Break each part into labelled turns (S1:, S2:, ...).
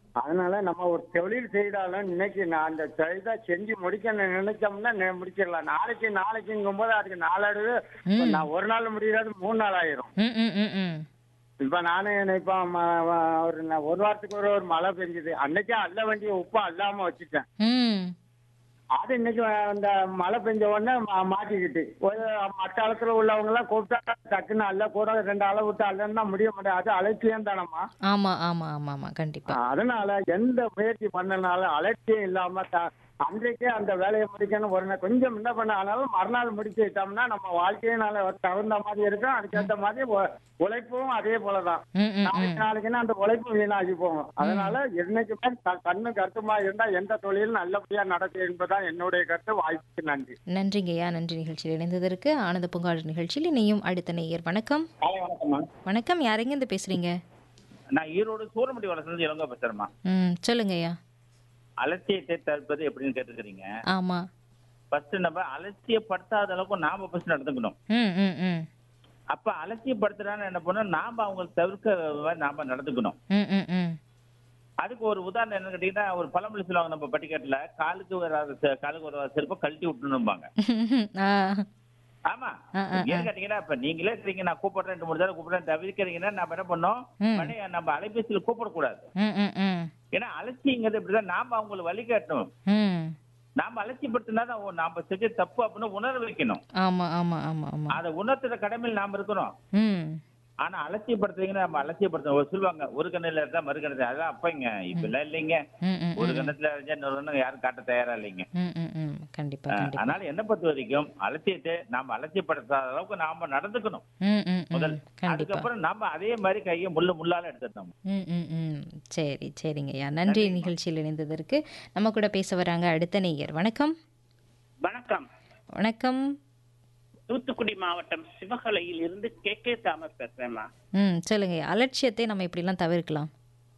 S1: அதனால நம்ம ஒரு தொழில் செய்தாலும் இன்னைக்கு நான் அந்த இதை செஞ்சு முடிக்கணும் நினைச்சோம்னா நெ- முடிச்சிடலாம் நாளைக்கு நாளைக்குங்கும் போது அதுக்கு நாளடைவு இப்ப நான் ஒரு நாள் முடியாது மூணு நாள் ஆயிரும்
S2: ம் ம் ம் ம்
S1: இப்ப நானே இப்போ ம- ம- ஒரு ந- ஒரு வாரத்துக்கு ஒரு ஒரு மழை பெஞ்சுது அன்னைக்கே அல்ல வேண்டிய உப்பு அல்லாம வச்சுட்டேன்
S2: ம்
S1: அது இன்னைக்கு அந்த மழை பெஞ்ச உடனே மா- மாட்டிக்கிட்டு ஒரு மட்டாளத்துல உள்ளவங்க எல்லாம் கூப்பிட்டா டக்குன்னு அல்ல கூட ரெண்டு அளவு விட்டு அல்லன்னா முடிய முடியாது அது அலட்சியம் தானம்மா
S2: ஆமா ஆமா ஆமா ஆமா கண்டிப்பா
S1: அதனால எந்த முயற்சி பண்ணனாலும் அலட்சியம் இல்லாம த- அன்றைக்கே அந்த வேலையை முடிக்கணும் ஒரு நாள் கொஞ்சம் என்ன பண்ண ஆனாலும் மறுநாள் முடிச்சு விட்டோம்னா நம்ம வாழ்க்கையினால தகுந்த மாதிரி இருக்கும் அதுக்கேற்ற மாதிரி உ- உழைப்பும் அதே போலதான்
S2: ம் ம்
S1: நாளைக்கு நாளைக்குன்னா அந்த உழைப்பு வீணாகி போகும் அதனால என்னைக்குமே க- கண்ணு கருத்துமா இருந்தா எந்த தொழிலும் நல்லபடியா நடக்கும் என்பதுதான் என்னுடைய கருத்து வாய்ப்புக்கு நன்றி
S2: நன்றிங்கய்யா நன்றி நிகழ்ச்சியில் இணைந்ததற்கு ஆனந்த பூங்காடு நிகழ்ச்சியில் இணையும் அடுத்த நேயர் வணக்கம்
S3: ஹாய் வணக்கம்மா
S2: வணக்கம் யாரெங்க இருந்து பேசுறீங்க
S3: நான் ஈரோடு சூரமுடி வளர்ந்து இளங்கோ பேசுறேம்மா
S2: ம் சொல்லுங்கய்யா
S3: அலட்சியத்தை தடுப்பது எப்படின்னு கேட்டுக்கிறீங்க
S2: ஆமா
S3: ஃபர்ஸ்ட் நம்ம அலட்சியப்படுத்தாத அளவுக்கு நாம ஃபர்ஸ்ட் நடந்துக்கணும்
S2: ம் ம் ம்
S3: அப்ப அலட்சியப்படுத்துறான்னு என்ன பண்ணணும் நாம அவங்களை தவிர்க்க மாதிரி நாம நடந்துக்கணும்
S2: ம் ம் ம்
S3: அதுக்கு ஒரு உதாரணம் என்ன கேட்டீங்கன்னா ஒரு பழமொழி சொல்லுவாங்க நம்ம பட்டிக்காட்டுல காலுக்கு வராத செ- காலுக்கு வராத செருப்பை கழட்டி விட்டுணும்பாங்க
S2: ஆ
S3: ஆமா
S2: ஆ, ஆ,
S3: ஏன்னு கேட்டீங்கன்னா இப்ப நீங்களே இருக்கீங்க நான் கூப்பிடுறேன் ரெண்டு மூணு தடவை கூப்பிடுறேன் தவிர்க்கிறீங்கன்னா நம்ம என்ன பண்ணோம்
S2: ம்.
S3: உடனே நம்ம அலைபேசியில கூப்பிடக்கூடாது
S2: ம் ம் ம்
S3: ஏன்னா அலட்சியங்கிறது இப்படிதான் நாம அவங்களை வழிகாட்டணும்
S2: ம்
S3: நாம அலட்சியப்படுத்தினா தான் ஓ, நாம செஞ்ச தப்பு அப்படின்னு உணர வைக்கணும்
S2: ஆமா ஆமா ஆமா ஆமா
S3: அதை உணர்த்துற கடமையில் நாம இருக்கிறோம்
S2: ம்
S3: ஆனா அலட்சியப்படுத்துறீங்கன்னா நம்ம அலட்சியப்படுத்த ஒரு சொல்லுவாங்க ஒரு கண்ணுல இருந்தா மறு கண்ணத்துல அதான் அப்பங்க இப்ப எல்லாம் இல்லைங்க
S2: ம் ம்
S3: ஒரு கண்ணத்துல இருந்தா இன்னொரு கண்ணு யாரும் காட்ட தயாரா இல்லைங்க
S2: ம் ம் ம் கண்டிப்பா
S3: அஹ்,
S2: கண்டிப்பா
S3: அதனால என்ன பொறுத்த வரைக்கும் அலட்சியத்தை நாம அலட்சியப்படுத்தாத அளவுக்கு நாம நடந்துக்கணும்
S2: ம் ம் ம்
S3: முதல்
S2: கண்டிப்பா
S3: அதுக்கப்புறம் நம்ம அதே மாதிரி கையை முள்ளு முள்ளால எடுத்துட்டோம்
S2: ம் ம் ம் சரி சரிங்கய்யா நன்றி நிகழ்ச்சியில் இணைந்ததற்கு நம்ம கூட பேச வராங்க அடுத்த நேயர் வணக்கம்
S4: வணக்கம்
S2: வணக்கம்
S4: தூத்துக்குடி மாவட்டம் சிவகலையில் இருந்து கே கே தாமஸ் பேசுறேம்மா
S2: ம் சொல்லுங்க அலட்சியத்தை நம்ம எப்படிலாம் தவிர்க்கலாம்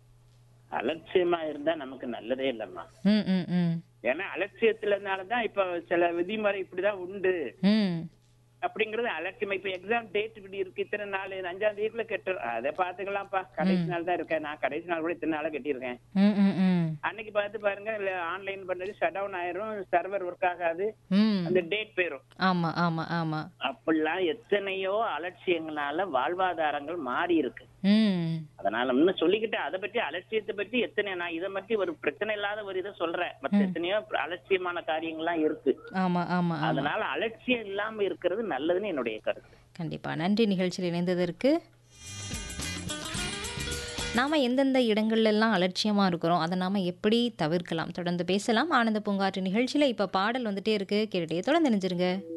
S4: அலட்சியமா இருந்தா நமக்கு நல்லதே இல்லம்மா
S2: ம் ம் ம்
S4: ஏன்னா அலட்சியத்துலனாலதான் இப்ப சில விதிமுறை இப்படிதான் உண்டு
S2: ம்
S4: அப்படிங்கறது அலட்சியம் இப்ப எக்ஸாம் டேட் இப்படி இருக்கு இத்தனை நாள் அஞ்சாம் தேதிக்குள்ள கெட்டு அதை பாத்துக்கலாம்ப்பா கடைசி நாள் தான் இருக்கேன் நான் கடைசி நாள் கூட இத்தனை நாளா கட்டியிருக்கேன்
S2: ம் ம் ம்
S4: அன்னைக்கு பார்த்து பாருங்க ஆன்லைன் பண்ணது ஷட் டவுன் ஆயிரும் சர்வர் ஒர்க் ஆகாது
S2: ம்
S4: அந்த டேட் போயிரும்
S2: ஆமா ஆமா ஆமா
S4: அப்படிலாம் எத்தனையோ அலட்சியங்களால வாழ்வாதாரங்கள் மாறி இருக்கு
S2: ம்
S4: அதனால இன்னும் சொல்லிக்கிட்டு அதை பற்றி அலட்சியத்தை பற்றி எத்தனை நான் இதை பற்றி ஒரு பிரச்சனை இல்லாத ஒரு இதை சொல்றேன் மற்ற எத்தனையோ அலட்சியமான காரியங்கள்லாம் இருக்கு
S2: ஆமா ஆமா ஆமா
S4: அதனால அலட்சியம் இல்லாம இருக்கிறது நல்லதுன்னு என்னுடைய கருத்து
S2: கண்டிப்பா நன்றி நிகழ்ச்சியில் இணைந்ததற்கு நாம் எந்தெந்த இடங்கள்ல எல்லாம் அலட்சியமாக இருக்கிறோம் அதை நாம் எப்படி தவிர்க்கலாம் தொடர்ந்து பேசலாம் ஆனந்த பூங்காற்று நிகழ்ச்சியில் இப்போ பாடல் வந்துட்டே இருக்கு கேட்டுட்டே தொடர்ந்து நினைச்சிருங்க